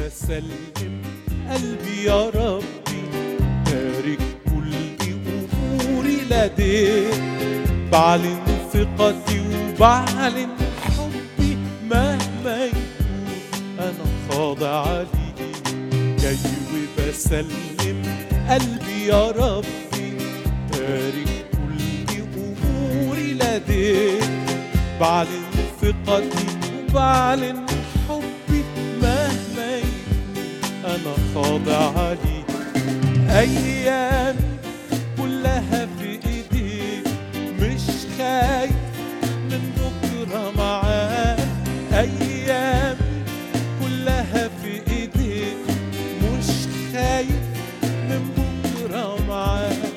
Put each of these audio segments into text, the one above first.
بسلم قلبي يا ربي بارك كل أموري لديك بعلن ثقتي وبعلن حبي مهما يكون أنا خاضع ليك جاي وبسلم قلبي يا ربي بارك كل أموري لديك بعلن ثقتي وبعلن حبي مهما يكون أنا خاضع ليك أيام كلها في إيديك مش خايف من بكرة معاك أيام كلها في إيديك مش خايف من بكرة معاك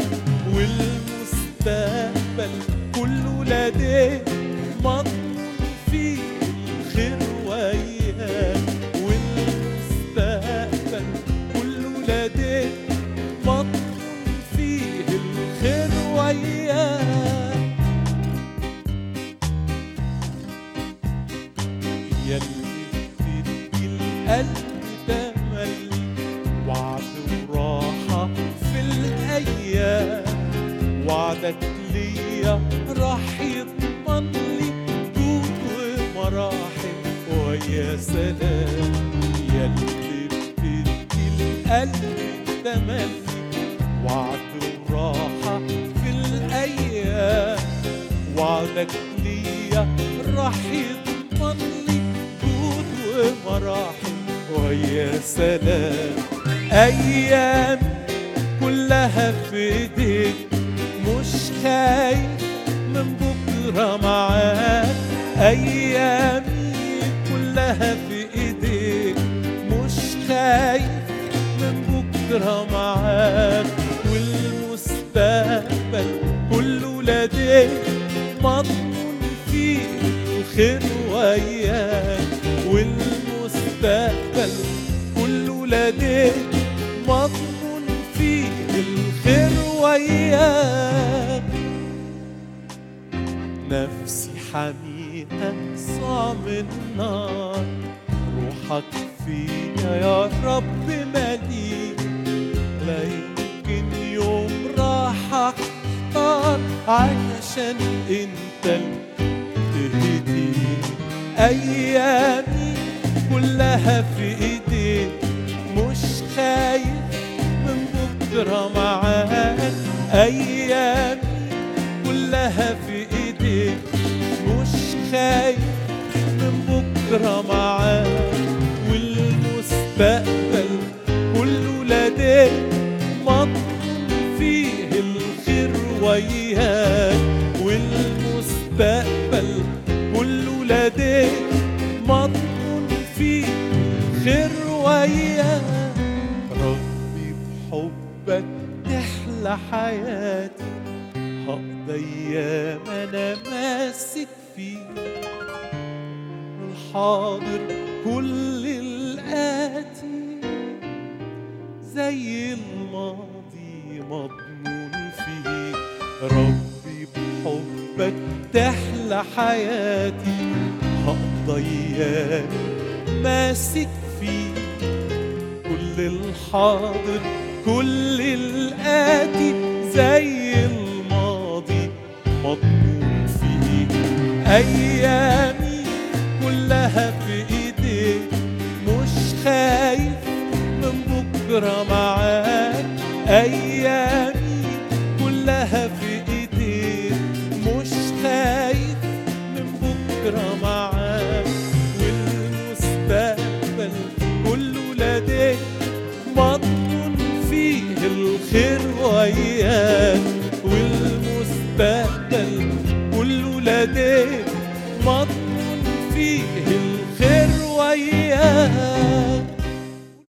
والمستقبل كله لديك مضمون فيه الخير وياك والمستقبل كله لديك مضمون فيه الخير وياك يلي بتدي القلب تملي وعد وراحة في الأيام وعدك ليا راح يضمن لي جود ومراحل ويا سلام يلي بتدي القلب تملي وعد وراحة في الأيام وعدك ليا راح يضمن لي جود ومراحل ويا سلام أيام كلها في ايديك مش خايف من بكرة معاك أيامي كلها في ايديك مش خايف من بكرة معاك والمستقبل كله لديك مضمون فيه الخير وياك والمستقبل كله لديك مضمون فيه الخير وياك نفسي حميها صعب النار روحك فيا يا رب مليك لا يمكن يوم راح اختار علشان انت اللي تهديني ايامي كلها في ايديك مش خايف من بكره معاك ايامي كلها في ايديك مش خايف من بكره معاك والمستقبل كله لديك مضمون فيه الخير وياك والمستقبل كله لديك مضمون فيه الخير وياك ربي بحبك تحلى حياتي هقضي ايام انا ماسك فيه الحاضر كل الآتي زي الماضي مضمون فيه ربي بحبك تحلى حياتي هقضي ايام ماسك فيه كل الحاضر كل الآتي زي الماضي مضمون فيه أيامي كلها في إيديك مش خايف من بكرة معاك أيامي كلها في إيديك مش خايف من بكرة معاك والمستقبل كله لديك مضمون فيه الخير وياك والمستقبل كله لديك مضمون فيه الخير وياك